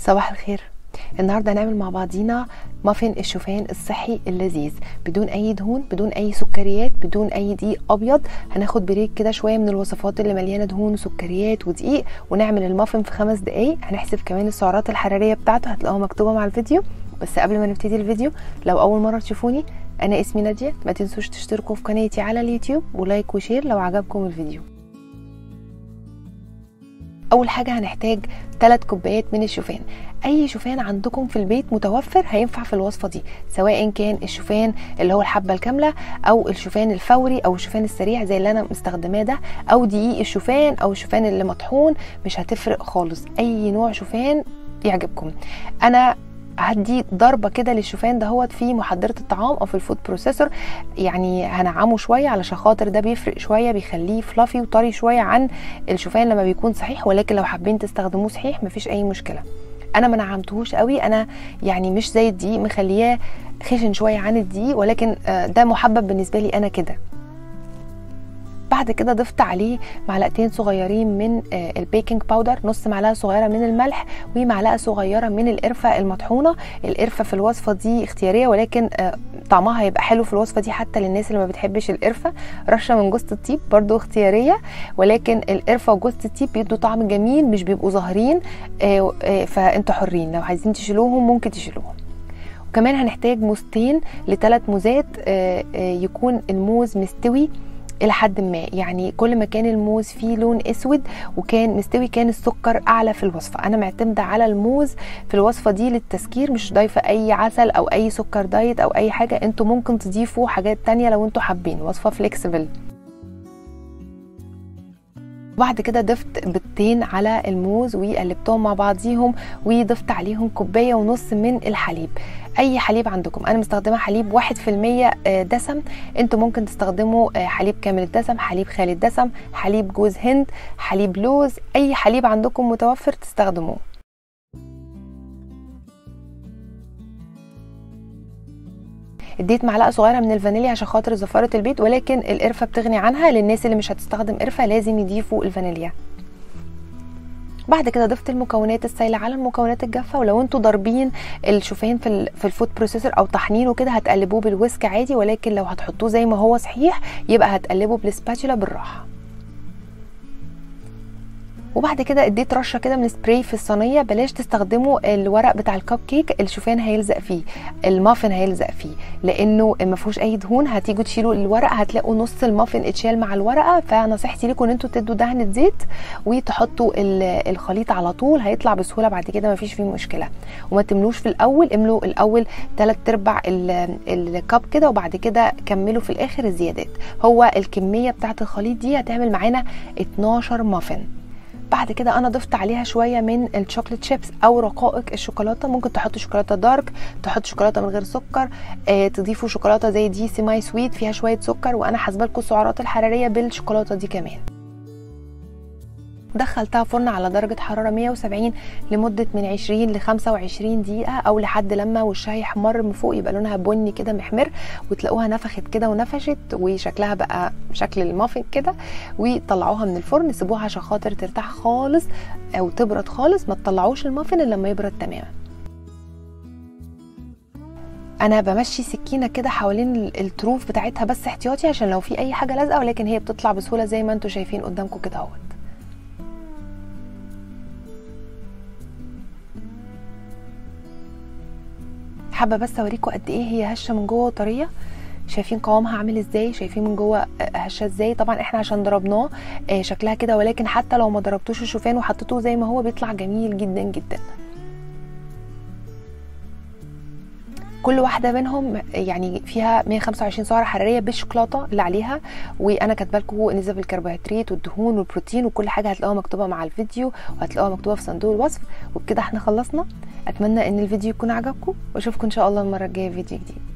صباح الخير النهارده هنعمل مع بعضينا مافن الشوفان الصحي اللذيذ بدون اي دهون بدون اي سكريات بدون اي دقيق ابيض هناخد بريك كده شويه من الوصفات اللي مليانه دهون وسكريات ودقيق ونعمل المافن في خمس دقايق هنحسب كمان السعرات الحراريه بتاعته هتلاقوها مكتوبه مع الفيديو بس قبل ما نبتدي الفيديو لو اول مره تشوفوني انا اسمي ناديه ما تنسوش تشتركوا في قناتي على اليوتيوب ولايك وشير لو عجبكم الفيديو اول حاجه هنحتاج 3 كوبايات من الشوفان اي شوفان عندكم في البيت متوفر هينفع في الوصفه دي سواء كان الشوفان اللي هو الحبه الكامله او الشوفان الفوري او الشوفان السريع زي اللي انا مستخدماه ده او دقيق الشوفان او الشوفان اللي مطحون مش هتفرق خالص اي نوع شوفان يعجبكم انا هدي ضربه كده للشوفان دهوت في محضره الطعام او في الفود بروسيسور يعني هنعمه شويه علشان خاطر ده بيفرق شويه بيخليه فلافي وطري شويه عن الشوفان لما بيكون صحيح ولكن لو حابين تستخدموه صحيح مفيش اي مشكله انا ما نعمتهوش قوي انا يعني مش زي الدقيق مخلياه خشن شويه عن الدقيق ولكن ده محبب بالنسبه لي انا كده بعد كده ضفت عليه معلقتين صغيرين من البيكنج باودر نص معلقه صغيره من الملح ومعلقه صغيره من القرفه المطحونه القرفه في الوصفه دي اختياريه ولكن طعمها هيبقى حلو في الوصفه دي حتى للناس اللي ما بتحبش القرفه رشه من جوز الطيب برضو اختياريه ولكن القرفه وجوز الطيب بيدوا طعم جميل مش بيبقوا ظاهرين فانتوا حرين لو عايزين تشيلوهم ممكن تشيلوهم وكمان هنحتاج موزتين لثلاث موزات يكون الموز مستوي الى حد ما يعني كل ما كان الموز فيه لون اسود وكان مستوي كان السكر اعلى في الوصفه انا معتمده على الموز في الوصفه دي للتسكير مش ضايفه اي عسل او اي سكر دايت او اي حاجه انتوا ممكن تضيفوا حاجات تانية لو انتوا حابين وصفه فليكسبل وبعد كده ضفت بيضتين على الموز وقلبتهم مع بعضيهم وضفت عليهم كوبايه ونص من الحليب اي حليب عندكم انا مستخدمه حليب واحد في المية دسم انتوا ممكن تستخدموا حليب كامل الدسم حليب خالي الدسم حليب جوز هند حليب لوز اي حليب عندكم متوفر تستخدموه اديت معلقه صغيره من الفانيليا عشان خاطر زفاره البيت ولكن القرفه بتغني عنها للناس اللي مش هتستخدم قرفه لازم يضيفوا الفانيليا بعد كده ضفت المكونات السائله على المكونات الجافه ولو انتوا ضاربين الشوفان في في الفود بروسيسور او طحنينه كده هتقلبوه بالويسك عادي ولكن لو هتحطوه زي ما هو صحيح يبقى هتقلبه بالسباتولا بالراحه وبعد كده اديت رشه كده من سبراي في الصينيه بلاش تستخدموا الورق بتاع الكب كيك الشوفان هيلزق فيه المافن هيلزق فيه لانه ما فيهوش اي دهون هتيجوا تشيلوا الورقه هتلاقوا نص المافن اتشال مع الورقه فنصيحتي لكم ان انتوا تدوا دهنه زيت وتحطوا الخليط على طول هيطلع بسهوله بعد كده ما فيش فيه مشكله وما تملوش في الاول املوا الاول 3 ارباع الكب كده وبعد كده كملوا في الاخر الزيادات هو الكميه بتاعه الخليط دي هتعمل معانا 12 مافن بعد كده انا ضفت عليها شويه من الشوكليت شيبس او رقائق الشوكولاته ممكن تحطوا شوكولاته دارك تحطوا شوكولاته من غير سكر آه تضيفوا شوكولاته زي دي سيماي سويت فيها شويه سكر وانا حاسبه لكم السعرات الحراريه بالشوكولاته دي كمان دخلتها فرن على درجة حرارة 170 لمدة من 20 ل 25 دقيقة أو لحد لما وشها يحمر من فوق يبقى لونها بني كده محمر وتلاقوها نفخت كده ونفشت وشكلها بقى شكل المافن كده وطلعوها من الفرن سيبوها عشان خاطر ترتاح خالص أو تبرد خالص ما تطلعوش المافن إلا لما يبرد تماما انا بمشي سكينه كده حوالين الطروف بتاعتها بس احتياطي عشان لو في اي حاجه لازقه ولكن هي بتطلع بسهوله زي ما انتم شايفين قدامكم كده اهوت حابه بس اوريكم قد ايه هي هشه من جوه طريه شايفين قوامها عامل ازاي شايفين من جوه هشه ازاي طبعا احنا عشان ضربناه شكلها كده ولكن حتى لو ما ضربتوش الشوفان وحطيتوه زي ما هو بيطلع جميل جدا جدا كل واحده منهم يعني فيها 125 سعره حراريه بالشوكولاته اللي عليها وانا كاتبه لكم نسب الكربوهيدرات والدهون والبروتين وكل حاجه هتلاقوها مكتوبه مع الفيديو وهتلاقوها مكتوبه في صندوق الوصف وبكده احنا خلصنا اتمنى ان الفيديو يكون عجبكم واشوفكم ان شاء الله المره الجايه في فيديو جديد